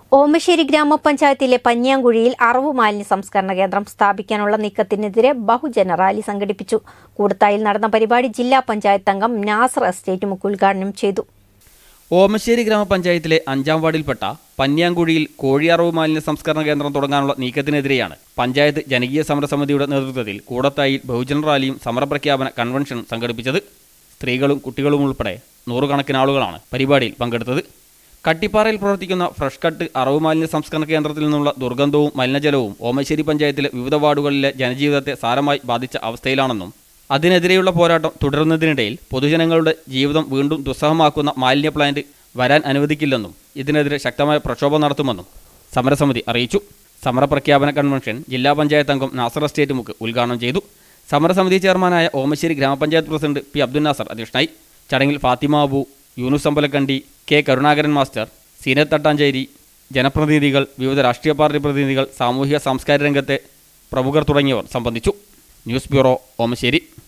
ഓമശ്ശേരി ഗ്രാമപഞ്ചായത്തിലെ പന്യാങ്കുഴിയിൽ അറവു മാലിന്യ സംസ്കരണ കേന്ദ്രം സ്ഥാപിക്കാനുള്ള നീക്കത്തിനെതിരെ ബഹുജന റാലി സംഘടിപ്പിച്ചു കൂടത്തായിൽ നടന്ന പരിപാടി ജില്ലാ പഞ്ചായത്ത് അംഗം നാസർ എസ്റ്റേറ്റ് മുക്ക് ഉദ്ഘാടനം ചെയ്തു ഓമശ്ശേരി ഗ്രാമപഞ്ചായത്തിലെ അഞ്ചാം വാർഡിൽപ്പെട്ട പന്യാങ്കുഴിയിൽ കോഴിയറവ് മാലിന്യ സംസ്കരണ കേന്ദ്രം തുടങ്ങാനുള്ള നീക്കത്തിനെതിരെയാണ് പഞ്ചായത്ത് ജനകീയ സമരസമിതിയുടെ നേതൃത്വത്തിൽ കൂടത്തായിൽ ബഹുജന റാലിയും സമരപ്രഖ്യാപന കൺവെൻഷൻ സംഘടിപ്പിച്ചത് സ്ത്രീകളും കുട്ടികളും ഉൾപ്പെടെ നൂറുകണക്കിന് ആളുകളാണ് പരിപാടിയിൽ പങ്കെടുത്തത് കട്ടിപ്പാറയിൽ പ്രവർത്തിക്കുന്ന ഫ്രഷ് കട്ട് അറവ് മാലിന്യ സംസ്കരണ കേന്ദ്രത്തിൽ നിന്നുള്ള ദുർഗന്ധവും മലിനജലവും ഓമശ്ശേരി പഞ്ചായത്തിലെ വിവിധ വാർഡുകളിലെ ജനജീവിതത്തെ സാരമായി ബാധിച്ച അവസ്ഥയിലാണെന്നും അതിനെതിരെയുള്ള പോരാട്ടം തുടരുന്നതിനിടയിൽ പൊതുജനങ്ങളുടെ ജീവിതം വീണ്ടും ദുസ്സഹമാക്കുന്ന മാലിന്യ പ്ലാന്റ് വരാൻ അനുവദിക്കില്ലെന്നും ഇതിനെതിരെ ശക്തമായ പ്രക്ഷോഭം നടത്തുമെന്നും സമരസമിതി അറിയിച്ചു സമരപ്രഖ്യാപന കൺവെൻഷൻ ജില്ലാ പഞ്ചായത്ത് അംഗം നാസർ എസ്റ്റേറ്റ് മുക്ക് ഉദ്ഘാടനം ചെയ്തു സമരസമിതി ചെയർമാനായ ഓമശ്ശേരി ഗ്രാമപഞ്ചായത്ത് പ്രസിഡന്റ് പി അബ്ദുൽ നാസർ അധ്യക്ഷനായി ചടങ്ങിൽ ഫാത്തിമ അബു യൂനുസ് അമ്പലക്കണ്ടി കെ കരുണാകരൻ മാസ്റ്റർ സീനത്ത് തട്ടാഞ്ചേരി ജനപ്രതിനിധികൾ വിവിധ രാഷ്ട്രീയ പാർട്ടി പ്രതിനിധികൾ സാമൂഹിക സാംസ്കാരിക രംഗത്തെ പ്രമുഖർ തുടങ്ങിയവർ സംബന്ധിച്ചു ന്യൂസ് ബ്യൂറോ ഓമശ്ശേരി